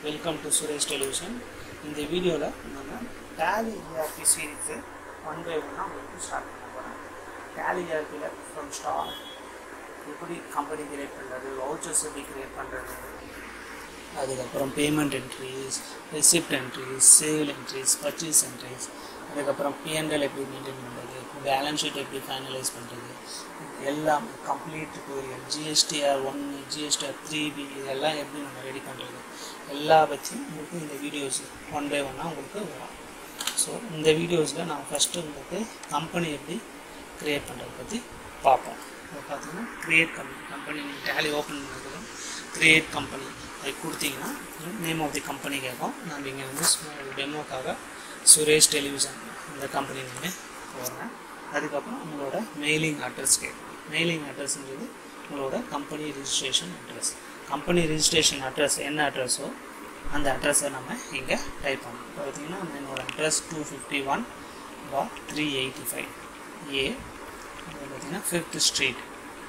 welcome to Suresh television இந்த வீடியோவில் நம்ம tally ERP series one by ஒன்னாக உங்களுக்கு ஸ்டார்ட் பண்ண போகிறேன் டேலி ஏஆர்பியில் ஃப்ரம் ஸ்டார்ட் எப்படி கம்பெனி கிரியேட் பண்ணுறது வவுச்சர்ஸ் எப்படி கிரியேட் பண்ணுறது அதுக்கப்புறம் payment entries receipt entries sale entries purchase entries அதுக்கப்புறம் பிஎன்எல் எப்படி மெயின்டைன் பண்ணுறது பேலன்ஸ் ஷீட் எப்படி ஃபைனலைஸ் பண்ணுறது எல்லாம் கம்ப்ளீட் டூரியல் GSTR one GSTR three B இதெல்லாம் எப்படி நம்ம ரெடி பண்ணுறது எல்லா பற்றியும் உங்களுக்கு இந்த வீடியோஸ் ஒன் பை ஒன்னாக உங்களுக்கு வரும் ஸோ இந்த வீடியோஸில் நான் ஃபஸ்ட்டு உங்களுக்கு கம்பெனி எப்படி க்ரியேட் பண்ணுறதை பற்றி பார்ப்போம் இப்போ பார்த்தீங்கன்னா க்ரியேட் கம்பெனி கம்பெனி நீங்கள் டேலி ஓப்பன் பண்ணதுக்கு க்ரியேட் கம்பெனி அது கொடுத்தீங்கன்னா நேம் ஆஃப் தி கம்பெனி கேட்கும் நான் இங்கே வந்து டெமோக்காக சுரேஷ் டெலிவிஷன் இந்த கம்பெனி நீங்கள் போடுறேன் அதுக்கப்புறம் உங்களோட மெயிலிங் அட்ரஸ் கேட்கும் மெயிலிங் அட்ரஸ்ன்றது உங்களோட company registration address company registration address என்ன அட்ரஸோ அந்த அட்ரஸை நம்ம இங்கே டைப் பண்ணணும் இப்போ பார்த்தீங்கன்னா என்னோடய address two fifty one bar three eighty five A பார்த்தீங்கன்னா ஃபிஃப்த் ஸ்ட்ரீட்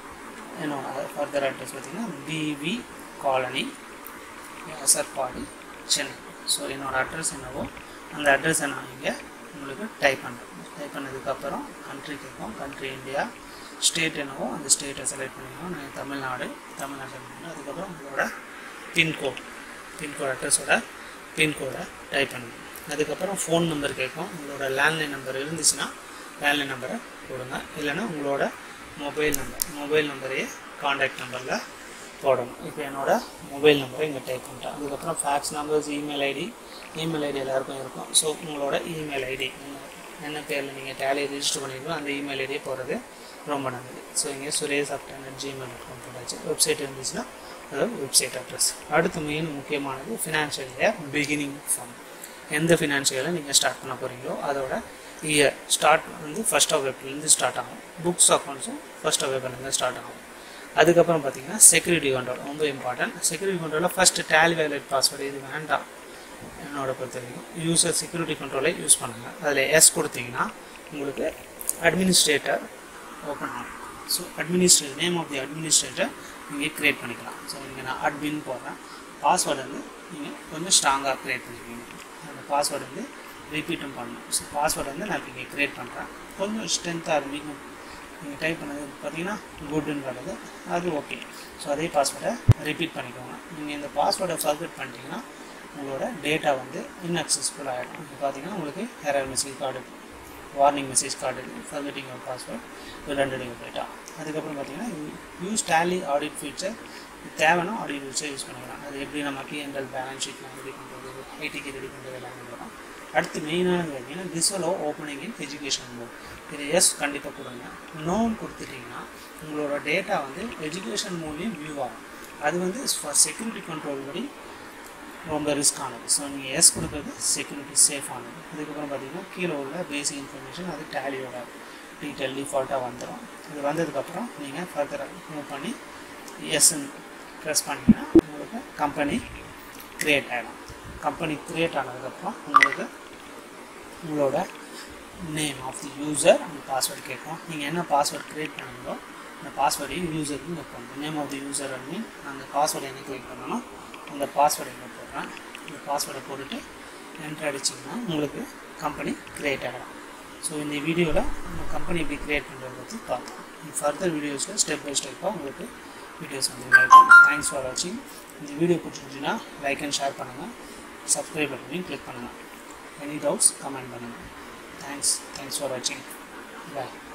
என்னோட ஃபர்தர் அட்ரஸ் பார்த்தீங்கன்னா பிவி காலனி சர்பாடி சென்னை ஸோ என்னோடய அட்ரஸ் என்னவோ அந்த அட்ரஸை நான் இங்கே உங்களுக்கு டைப் பண்ணுறேன் டைப் பண்ணதுக்கப்புறம் கண்ட்ரி கேட்கும் கண்ட்ரி இந்தியா ஸ்டேட் என்னவோ அந்த ஸ்டேட்டை செலக்ட் பண்ணிக்கணும் நான் தமிழ்நாடு தமிழ்நாடு செலக்ட் பண்ணணும் அதுக்கப்புறம் உங்களோட பின்கோட் பின்கோட் அட்ரஸோட பின்கோடை டைப் பண்ணணும் அதுக்கப்புறம் ஃபோன் நம்பர் கேட்கும் உங்களோட லேண்ட்லைன் நம்பர் இருந்துச்சுன்னா லேண்ட்லைன் நம்பரை கொடுங்க இல்லைன்னா உங்களோட மொபைல் நம்பர் மொபைல் நம்பரையே காண்டாக்ட் நம்பரில் போடணும் இப்போ என்னோடய மொபைல் நம்பரை இங்கே டைப் பண்ணிட்டேன் அதுக்கப்புறம் fax numbers email ID email ID எல்லாருக்கும் இருக்கும் ஸோ உங்களோட இமெயில் ஐடி என்ன பேரில் நீங்கள் டேலி ரிஜிஸ்டர் பண்ணியிருக்கோம் அந்த இமெயில் ஐடியே போகிறது ரொம்ப நல்லது ஸோ இங்கே Suresh Upton Gmail dot com போட்டாச்சு வெப்சைட் இருந்துச்சுன்னா அதாவது வெப்சைட் அட்ரஸ் அடுத்து மெயின் முக்கியமானது ஃபினான்ஷியல் இயர் பிகினிங் ஃபார்ம் எந்த ஃபினான்ஷியலை நீங்கள் ஸ்டார்ட் பண்ண போகிறீங்களோ அதோட இயர் ஸ்டார்ட் வந்து ஃபஸ்ட் ஆஃப் ஏப்ரல்லேருந்து ஸ்டார்ட் ஆகும் புக்ஸ் அக்கௌண்ட்ஸும் ஃபஸ்ட் ஆஃப் ஏப்ரல்லேருந்து ஸ்டார்ட் ஆகும் அதுக்கப்புறம் பார்த்தீங்கன்னா செக்யூரிட்டி கண்ட்ரோல் ரொம்ப இம்பார்ட்டன்ட் செக்யூரிட்டி கண்ட்ரோலில் ஃபஸ்ட்டு டேலி வேலட் பாஸ்வேர்டு இது வேண்டாம் என்னோட பொறுத்த வரைக்கும் யூசர் செக்யூரிட்டி கண்ட்ரோலை யூஸ் பண்ணுங்கள் அதில் எஸ் கொடுத்தீங்கன்னா உங்களுக்கு அட்மினிஸ்ட்ரேட்டர் ஓப்பன் ஆகும் so administrator name of the administrator நீங்கள் க்ரியேட் பண்ணிக்கலாம் ஸோ இங்கே நான் அட்மின் போடுறேன் பாஸ்வேர்டு வந்து நீங்கள் கொஞ்சம் ஸ்ட்ராங்காக க்ரியேட் பண்ணிக்கணும் அந்த பாஸ்வேர்டு வந்து ரிப்பீட்டும் பண்ணணும் ஸோ பாஸ்வேர்டு வந்து நான் இங்கே க்ரியேட் பண்ணுறேன் கொஞ்சம் ஸ்ட்ரென்த்தாக இருக்கும் நீங்கள் டைப் பண்ணது பார்த்தீங்கன்னா குட்னு வருது அது ஓகே ஸோ அதே பாஸ்வேர்டை ரிப்பீட் பண்ணிக்கோங்க நீங்கள் இந்த பாஸ்வேர்டை ஃபர்கட் பண்ணிட்டீங்கன்னா உங்களோட டேட்டா வந்து இன்அக்சஸ்ஃபுல் ஆகிடும் இப்போ பார்த்தீங்கன்னா உங்களுக்கு error message card warning message card forgetting ஒரு பாஸ்வேர்ட் ரெண்டு நீங்கள் போயிட்டா அதுக்கப்புறம் பார்த்தீங்கன்னா யூஸ் டேலி ஆடிட் ஃபீச்சர் தேவைன்னா ஆடிட் ஃபீச்சர் யூஸ் பண்ணிக்கலாம் அது எப்படி நம்ம பிஎன்எல் பேலன்ஸ் ஷீட்லாம் ரெடி பண்ணுறது ஐடிக்கு ரெடி பண்ணுறது எல்லாமே வரும் அடுத்து மெயினானது பார்த்தீங்கன்னா டிசலோ ஓப்பனிங் இன் எஜுகேஷன் மோட் இது எஸ் கண்டிப்பாக கொடுங்க நோன் கொடுத்துட்டிங்கன்னா உங்களோட டேட்டா வந்து எஜுகேஷன் மோட்லேயும் வியூ ஆகும் அது வந்து ஃபார் செக்யூரிட்டி கண்ட்ரோல் படி ரொம்ப ரிஸ்க் ஆனது ஸோ நீங்கள் எஸ் கொடுக்குறது செக்யூரிட்டி சேஃப் ஆனது அதுக்கப்புறம் பார்த்தீங்கன்னா கீழே உள்ள பேசிக் இன்ஃபர்மேஷன் அது டேலியோட டீட்டெயில் டிஃபால்ட்டாக வந்துடும் இது வந்ததுக்கப்புறம் நீங்கள் ஃபர்தராக மூவ் பண்ணி எஸ்ன்னு ப்ரெஸ் பண்ணிங்கன்னா உங்களுக்கு கம்பெனி க்ரியேட் ஆகிடும் கம்பெனி க்ரியேட் ஆனதுக்கப்புறம் உங்களுக்கு உங்களோட நேம் ஆஃப் தி யூசர் அந்த பாஸ்வேர்டு கேட்கும் நீங்கள் என்ன பாஸ்வேர்ட் க்ரியேட் பண்ணீங்களோ அந்த பாஸ்வேர்டையும் யூசருக்கு வைக்கணும் நேம் ஆஃப் தி யூசர் அப்படின்னு அந்த பாஸ்வேர்டை என்ன கிளிக் பண்ணணும் அந்த பாஸ்வேர்டை இங்கே போடுறேன் இந்த பாஸ்வேர்டை போட்டுட்டு என்ட்ரு அடிச்சிங்கன்னா உங்களுக்கு கம்பெனி க்ரியேட் ஆகிடும் ஸோ இந்த வீடியோவில் நம்ம கம்பெனி எப்படி க்ரியேட் பண்ணுறதை பற்றி பார்த்தோம் ஃபர்தர் வீடியோஸில் ஸ்டெப் பை ஸ்டெப்பாக உங்களுக்கு வீடியோஸ் வந்து இருக்கும் தேங்க்ஸ் ஃபார் வாட்சிங் இந்த வீடியோ பிடிச்சிருந்துச்சுன்னா லைக் அண்ட் ஷேர் பண்ணுங்கள் சப்ஸ்கிரைப் பட்டனையும் கிளிக் பண்ணுங்கள் எனி டவுட்ஸ் கமெண்ட் பண்ணுங்கள் தேங்க்ஸ் தேங்க்ஸ் ஃபார் வாட்சிங் பாய்